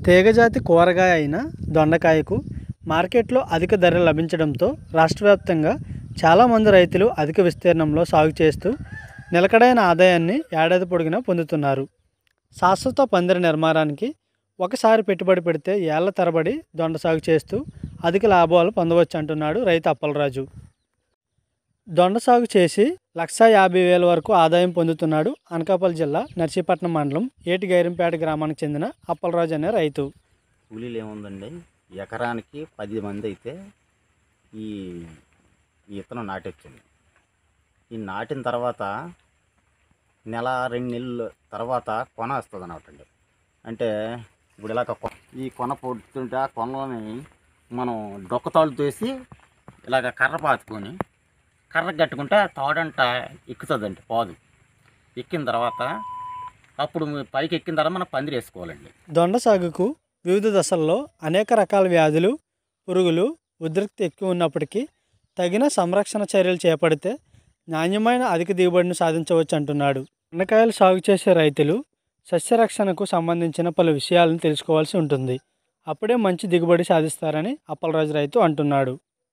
తీగజాతి కూరగాయ అయిన దొండకాయకు మార్కెట్లో అధిక ధర లభించడంతో రాష్ట్ర వ్యాప్తంగా చాలామంది రైతులు అధిక విస్తీర్ణంలో సాగు చేస్తూ నిలకడైన ఆదాయాన్ని ఏడాది పొడిగినా పొందుతున్నారు శాశ్వత పందిరి నిర్మాణానికి ఒకసారి పెట్టుబడి పెడితే ఏళ్ల తరబడి దొండ సాగు చేస్తూ అధిక లాభాలు పొందవచ్చు అంటున్నాడు రైతు అప్పలరాజు దొండ సాగు చేసి లక్ష యాభై వేల వరకు ఆదాయం పొందుతున్నాడు అనకాపల్లి జిల్లా నర్సీపట్నం మండలం ఏటి గైరంపేట గ్రామానికి చెందిన అప్పలరాజు అనే రైతు కూలీలు ఏముందండి ఎకరానికి పది మంది అయితే ఈ ఈ ఇత్తనం నాటొచ్చింది ఈ నాటిన తర్వాత నెల రెండు నెలల తర్వాత కొన వస్తుంది అన్నమాట అంటే ఇప్పుడు ఇలాగ కొ- ఈ కొన పొడుతుంటే ఆ కొనలోని మనం డొక్కతాళ్ళు తీసి ఇలాగ కర్ర పాతుకొని కర్ర కట్టుకుంటే ఆ తాడంట ఎక్కుతుందండి పాదు ఎక్కిన తర్వాత అప్పుడు పైకి ఎక్కిన తర్వాత మనం పందిరి వేసుకోవాలండి దొండ సాగుకు వివిధ దశల్లో అనేక రకాల వ్యాధులు పురుగులు ఉద్రిక్తి ఎక్కువ ఉన్నప్పటికీ తగిన సంరక్షణ చర్యలు చేపడితే నాణ్యమైన అధిక దిగుబడిని సాధించవచ్చు అంటున్నాడు దొండకాయలు సాగు చేసే రైతులు సస్యరక్షణకు సంబంధించిన పలు విషయాలను తెలుసుకోవాల్సి ఉంటుంది అప్పుడే మంచి దిగుబడి సాధిస్తారని అప్పలరాజు రైతు అంటున్నాడు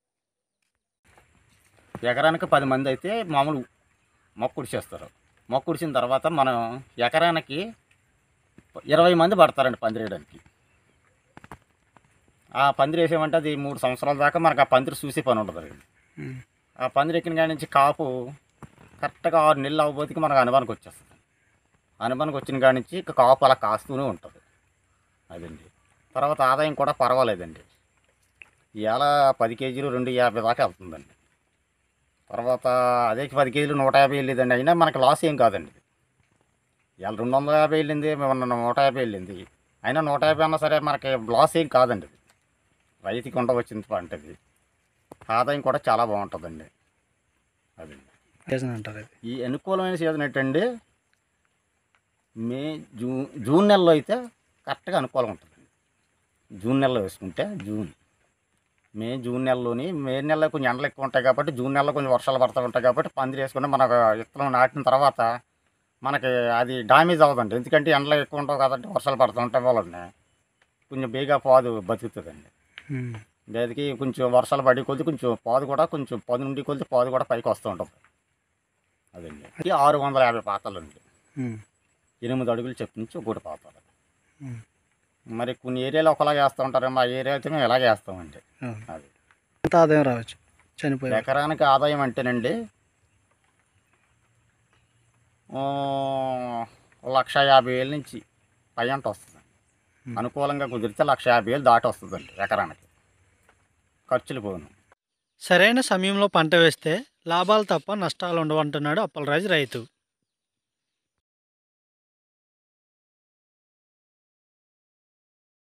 ఎకరానికి పది మంది అయితే మామూలు మొక్కుడు చేస్తారు మొక్కుడిచిన తర్వాత మనం ఎకరానికి ఇరవై మంది పడతారండి పందిరేయడానికి ఆ పందిరి వేసామంటే అది మూడు సంవత్సరాల దాకా మనకు ఆ పందిరి చూసే పని ఉండదు ఆ పందిరి ఎక్కిన కాడి నుంచి కాపు కరెక్ట్గా ఆరు నెలలు అవ్వబోతికి మనకు అనుమానికి వచ్చేస్తుంది అనుమానికి వచ్చిన కాడి నుంచి ఇక కాపు అలా కాస్తూనే ఉంటుంది అదండి తర్వాత ఆదాయం కూడా పర్వాలేదండి ఇవాళ పది కేజీలు రెండు యాభై దాకా వెళ్తుందండి తర్వాత అదే పది కేజీలు నూట యాభై వెళ్ళేదండి అయినా మనకి లాస్ ఏం కాదండి ఇవాళ రెండు వందల యాభై వెళ్ళింది మొన్న నూట యాభై వెళ్ళింది అయినా నూట యాభై అన్నా సరే మనకి లాస్ ఏం కాదండి ఇది రైతుకి ఉండ వచ్చింది పంటది ఆదాయం కూడా చాలా బాగుంటుందండి అదండి అంటారు ఈ అనుకూలమైన సీజన్ ఏంటండి మే జూన్ జూన్ నెలలో అయితే కరెక్ట్గా అనుకూలం ఉంటుందండి జూన్ నెలలో వేసుకుంటే జూన్ మే జూన్ నెలలోని మే నెలలో కొంచెం ఎండలు ఎక్కువ ఉంటాయి కాబట్టి జూన్ నెలలో కొంచెం వర్షాలు పడుతూ ఉంటాయి కాబట్టి పందిరి వేసుకుంటే మనకు విత్తనం నాటిన తర్వాత మనకి అది డామేజ్ అవ్వదండి ఎందుకంటే ఎండలు ఎక్కువ ఉంటావు కాబట్టి వర్షాలు పడుతూ ఉంటాయి వలన కొంచెం బేగా పాదు బతుకుతుందండి దానికి కొంచెం వర్షాలు పడి కొద్ది కొంచెం పాదు కూడా కొంచెం పది నుండి కొద్ది పాదు కూడా పైకి వస్తూ ఉంటుంది అదండి ఇది ఆరు వందల యాభై పాతలు అండి ఎనిమిది అడుగులు చెప్పు నుంచి ఒకటి పాతాలు మరి కొన్ని ఏరియాలో ఒకలాగా వేస్తూ ఉంటారు మా ఏరియా అయితే మేము ఇలాగే వేస్తామండి అది ఎంత ఆదాయం రావచ్చు చనిపోయి ఎకరానికి ఆదాయం అంటేనండి ఆ, లక్ష యాభై వేల నుంచి పై అంట వస్తుంది అనుకూలంగా కుదిరితే లక్ష యాభై వేలు దాటి వస్తుందండి ఎకరానికి ఖర్చులు పోను సరైన సమయంలో పంట వేస్తే లాభాలు తప్ప నష్టాలు ఉండవు అంటున్నాడు అప్పలరాజు రైతు